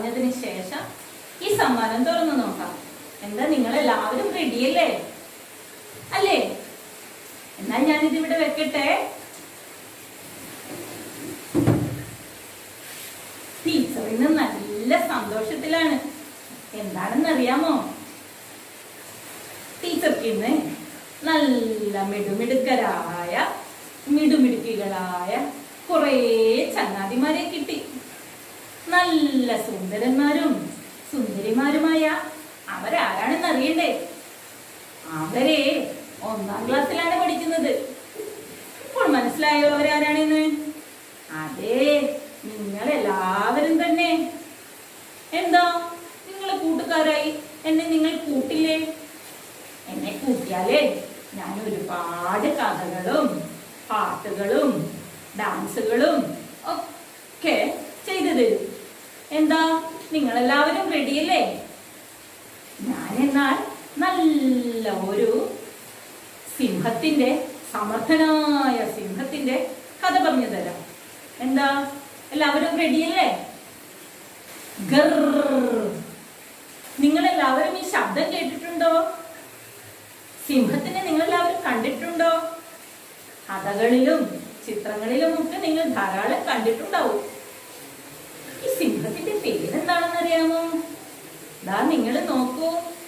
പറഞ്ഞതിന് ശേഷം ഈ സമ്മാനം തുറന്നു നോക്കാം എന്താ നിങ്ങൾ എല്ലാവരും റെഡിയല്ലേ അല്ലേ എന്നാൽ ഞാനിത് ഇവിടെ വെക്കട്ടെ ടീച്ചർ ഇന്ന് നല്ല സന്തോഷത്തിലാണ് എന്താണെന്ന് അറിയാമോ ടീച്ചർക്ക് ഇന്ന് നല്ല മിടുമിടുക്കരായ മിടുമിടുക്കികളായ കുറേ ചങ്ങാതിമാരെ കിട്ടി നല്ല സുന്ദരന്മാരും സുന്ദരിമാരുമായ അവരാരാണെന്ന് അറിയണ്ടേ അവരെ ഒന്നാം ക്ലാസ്സിലാണ് പഠിക്കുന്നത് ഇപ്പോൾ മനസ്സിലായോ അവരാരാണെന്ന് അതെ നിങ്ങൾ എല്ലാവരും തന്നെ എന്താ നിങ്ങളെ കൂട്ടുകാരായി എന്നെ നിങ്ങൾ കൂട്ടില്ലേ എന്നെ കൂട്ടിയാലേ ഞാൻ ഒരുപാട് കഥകളും പാട്ടുകളും ഡാൻസുകളും ഒക്കെ ചെയ്തു തരും എന്താ നിങ്ങളെല്ലാവരും റെഡിയല്ലേ ഞാൻ എന്നാൽ നല്ല ഒരു സിംഹത്തിന്റെ സമർത്ഥനായ സിംഹത്തിന്റെ കഥ പറഞ്ഞു തരാം എന്താ എല്ലാവരും റെഡിയല്ലേ ഗർ നിങ്ങൾ എല്ലാവരും ഈ ശബ്ദം കേട്ടിട്ടുണ്ടോ സിംഹത്തിനെ നിങ്ങൾ എല്ലാവരും കണ്ടിട്ടുണ്ടോ കഥകളിലും ചിത്രങ്ങളിലും ഒക്കെ നിങ്ങൾ ധാരാളം കണ്ടിട്ടുണ്ടാവും ഈ സിംഹത്തിന്റെ പേരെന്താണെന്ന് അറിയാമോ ദാ നിങ്ങൾ നോക്കൂ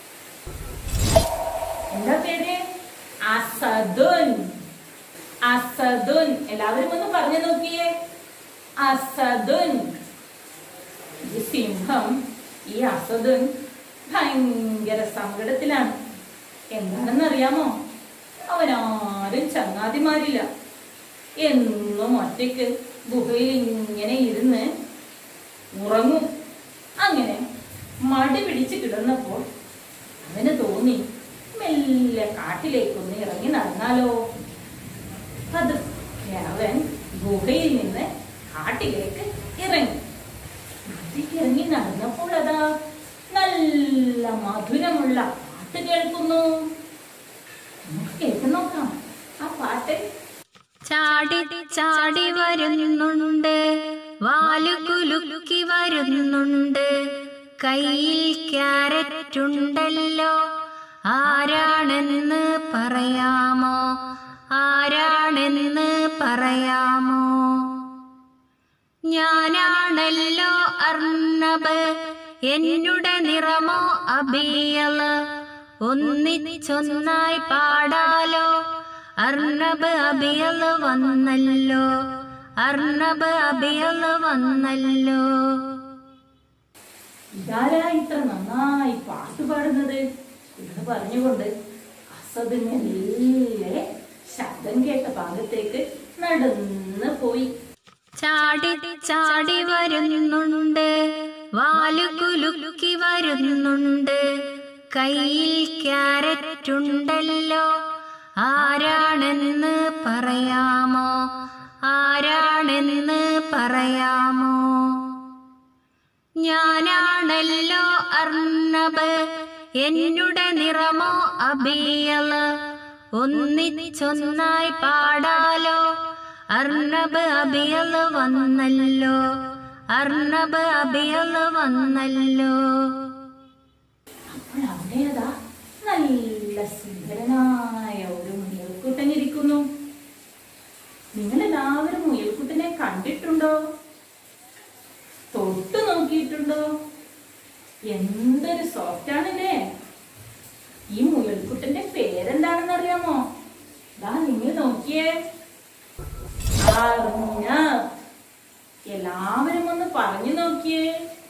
എന്താ പേര് അസദുൻ അസദുൻ എല്ലാവരും ഒന്ന് പറഞ്ഞു നോക്കിയേ അസദുൻ ഈ സിംഹം ഈ അസദുൻ ഭയങ്കര സങ്കടത്തിലാണ് എന്താണെന്ന് അറിയാമോ അവനാരും ചങ്ങാതിമാരില്ല എന്നും ഒറ്റയ്ക്ക് ഗുഹയിൽ ഇങ്ങനെ ഇരുന്ന് ഉറങ്ങും അങ്ങനെ മടി പിടിച്ച് കിടന്നപ്പോൾ അവന് തോന്നി മെല്ലെ കാട്ടിലേക്കൊന്ന് ഇറങ്ങി നടന്നാലോ പതുക്കെ അവൻ ഗുഹയിൽ നിന്ന് കാട്ടിലേക്ക് ഇറങ്ങി കാട്ടിലേക്ക് ഇറങ്ങി നടന്നപ്പോൾ അതാ നല്ല മധുരമുള്ള പാട്ട് കേൾക്കുന്നു നമുക്ക് കേട്ടു നോക്കാം ആ പാട്ട് ചാടി ചാടി വരുന്നുണ്ട് വാലുകുലുക്കി വരുന്നുണ്ട് കയ്യിൽ ക്യാരറ്റ് ഉണ്ടല്ലോ ആരാണെന്ന് പറയാമോ ആരാണെന്ന് പറയാമോ ഞാനാണല്ലോ അർണബ് എന്നുടെ നിറമോ അബിയല് ഒന്നിച്ചൊന്നായി പാടാലോ അർണബ് അബിയല് വന്നല്ലോ അർണബ് അബിയല് വന്നല്ലോ ഇതാരാ ഇത്ര നന്നായി പാട്ട് പാടുന്നത് എന്ന് പറഞ്ഞുകൊണ്ട് അസദ് മെല്ലെ ശബ്ദം കേട്ട ഭാഗത്തേക്ക് നടന്ന് പോയി ചാടി ചാടി വരുന്നുണ്ട് വാലുകുലുക്കി വരുന്നുണ്ട് കയ്യിൽ ക്യാരറ്റ് ഉണ്ടല്ലോ ആരാണെന്ന് പറയാമോ ആരാണെന്ന് പറയാമോ ഞാനാണല്ലോ അർണബ് എന്നുടെ നിറമോ അബിയല് ഒന്നിച്ചൊന്നായി പാടാലോ അർണബ് അബിയല് വന്നല്ലോ അർണബ് അബിയല് വന്നല്ലോ അപ്പോൾ അവിടെയതാ നല്ല സുന്ദരനായ ഒരു മുയൽക്കുട്ടൻ ഇരിക്കുന്നു നിങ്ങൾ എല്ലാവരും മുയൽക്കുട്ടനെ കണ്ടിട്ടുണ്ടോ തൊട്ടു നോക്കിയിട്ടുണ്ടോ എന്തൊരു സോഫ്റ്റ് ആണല്ലേ ഈ മുയൽക്കുട്ടന്റെ പേരെന്താണെന്ന് അറിയാമോ ദാ നിങ്ങൾ നോക്കിയേ അർണബ് എല്ലാവരും ഒന്ന് പറഞ്ഞു നോക്കിയേ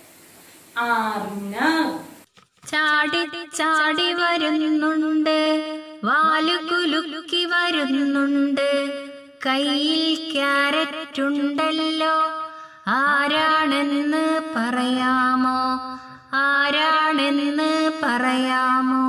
അർണബ് ചാടി ചാടി വരുന്നുണ്ട് വാലുകുലുക്കി വരുന്നുണ്ട് കയ്യിൽ ക്യാരറ്റ് ഉണ്ടല്ലോ ആരാണെന്ന് പറയാമോ ആരാണെന്ന് പറയാമോ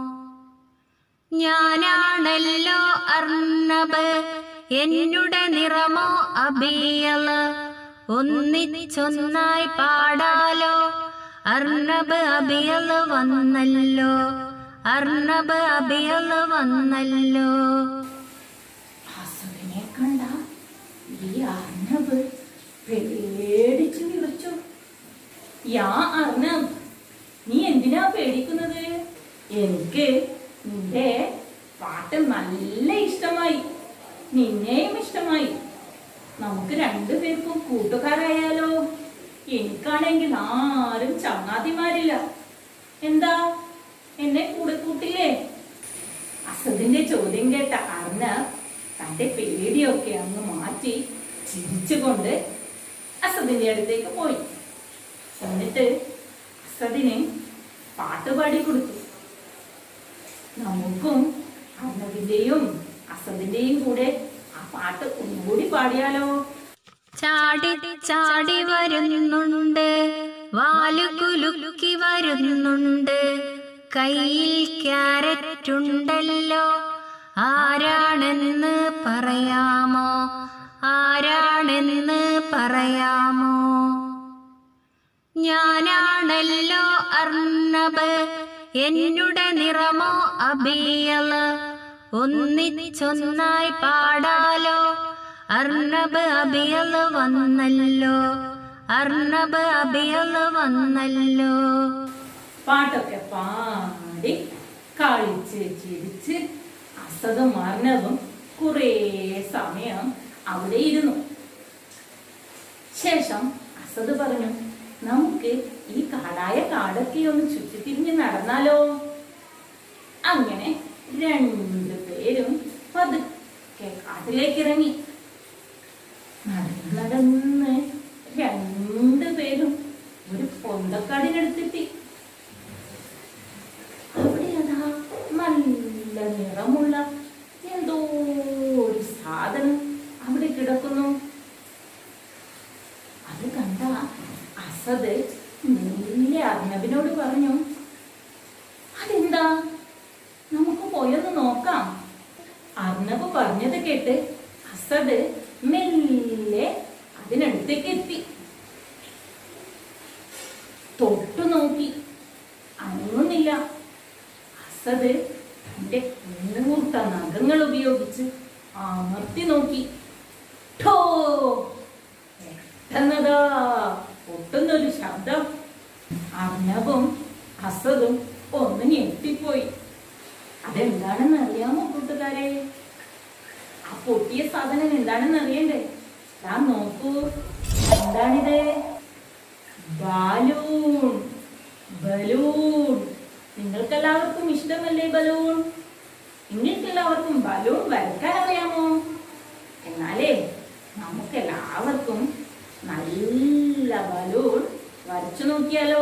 ഞാനാണല്ലോ അർണബ് എന്നുടെ നിറമോ അബിയല് ഒന്നിച്ചൊന്നായി പാടാലോ അർണബ് അബിയല് വന്നല്ലോ അർണബ് അബിയല് വന്നല്ലോ അസുരനെ കണ്ട ഈ അർണബ് പേടിച്ചു വിളിച്ചു യാ അർണബ് നീ എന്തിനാ പേടിക്കുന്നത് എനിക്ക് നിന്റെ പാട്ട് നല്ല ഇഷ്ടമായി നിന്നെയും ഇഷ്ടമായി നമുക്ക് രണ്ടുപേർക്കും കൂട്ടുകാരായാലോ എനിക്കാണെങ്കിൽ ആരും ചങ്ങാതിമാരില്ല എന്താ എന്നെ കൂടെ കൂട്ടില്ലേ അസദിന്റെ ചോദ്യം കേട്ട അർണ തന്റെ പേടിയൊക്കെ അങ്ങ് മാറ്റി ചിരിച്ചുകൊണ്ട് അസദിന്റെ അടുത്തേക്ക് പോയി എന്നിട്ട് അസദിന് പാട്ട് പാടി കൊടുത്തു നമുക്കും അർണവിന്റെയും അസദിന്റെയും കൂടെ ആ പാട്ട് ഒന്നുകൂടി പാടിയാലോ ചാടി ചാടി വരുന്നുണ്ട് വാലു കുലുക്കി വരുന്നുണ്ട് കയ്യിൽ ക്യാരറ്റ് ഉണ്ടല്ലോ ആരാണെന്ന് പറയാമോ ആരാണെന്ന് പറയാമോ ഞാനാണല്ലോ അർണബ് എന്നുടെ നിറമോ അബിയല് ഒന്നിച്ചൊന്നായി പാടാലോ അർണബ് അബിയല് വന്നല്ലോ അർണബ് അബിയല് വന്നല്ലോ പാട്ടൊക്കെ പാടി കളിച്ച് ചിരിച്ച് അസതും അർണവും കുറേ സമയം അവിടെ ഇരുന്നു ശേഷം അസദ് പറഞ്ഞു നമുക്ക് ഈ കാടായ കാടൊക്കെ ഒന്ന് ചുറ്റിത്തിരിഞ്ഞ് നടന്നാലോ അങ്ങനെ രണ്ടു പേരും പതുക്കെ കാട്ടിലേക്ക് ഇറങ്ങി നടന്ന് നടന്ന് രണ്ടു പേരും ഒരു പൊന്തക്കാടിനടുത്തെത്തി അവിടെ അതാ നല്ല നിറമുള്ള എന്തോ ഒരു സാധനം അവിടെ കിടക്കുന്നു അത് കണ്ട അസദ് മെല്ലെ അർണബിനോട് പറഞ്ഞു അതെന്താ നമുക്ക് പോയൊന്ന് നോക്കാം അർണബ് പറഞ്ഞത് കേട്ട് അസദ് മെല്ലെ അതിനടുത്തേക്ക് എത്തി തൊട്ടു നോക്കി അനങ്ങുന്നില്ല അസദ് തന്റെ കൂർത്ത നഖങ്ങൾ ഉപയോഗിച്ച് അമർത്തി നോക്കി ഠോ പെട്ടെന്നതാ പൊട്ടുന്നൊരു ശബ്ദം അർണവും അസദും ഒന്ന് ഞെട്ടിപ്പോയി അതെന്താണെന്ന് അറിയാമോ കൂട്ടുകാരെ ആ പൊട്ടിയ സാധനം എന്താണെന്ന് അറിയണ്ടേ ദാ നോക്കൂ എന്താണിത് ബാലൂൺ ബലൂൺ നിങ്ങൾക്കെല്ലാവർക്കും ഇഷ്ടമല്ലേ ബലൂൺ നിങ്ങൾക്കെല്ലാവർക്കും ബലൂൺ വരയ്ക്കാൻ അറിയാമോ എന്നാലേ നമുക്കെല്ലാവർക്കും നല്ല ബലൂൺ വരച്ചു നോക്കിയാലോ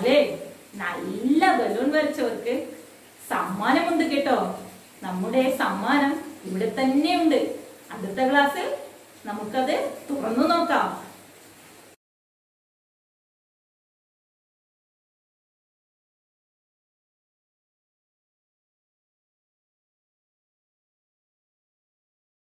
അല്ലേ നല്ല ബലൂൺ വരച്ചവർക്ക് സമ്മാനമുണ്ട് കേട്ടോ നമ്മുടെ സമ്മാനം ഇവിടെ തന്നെയുണ്ട് അടുത്ത ക്ലാസ്സിൽ നമുക്കത് തുറന്നു നോക്കാം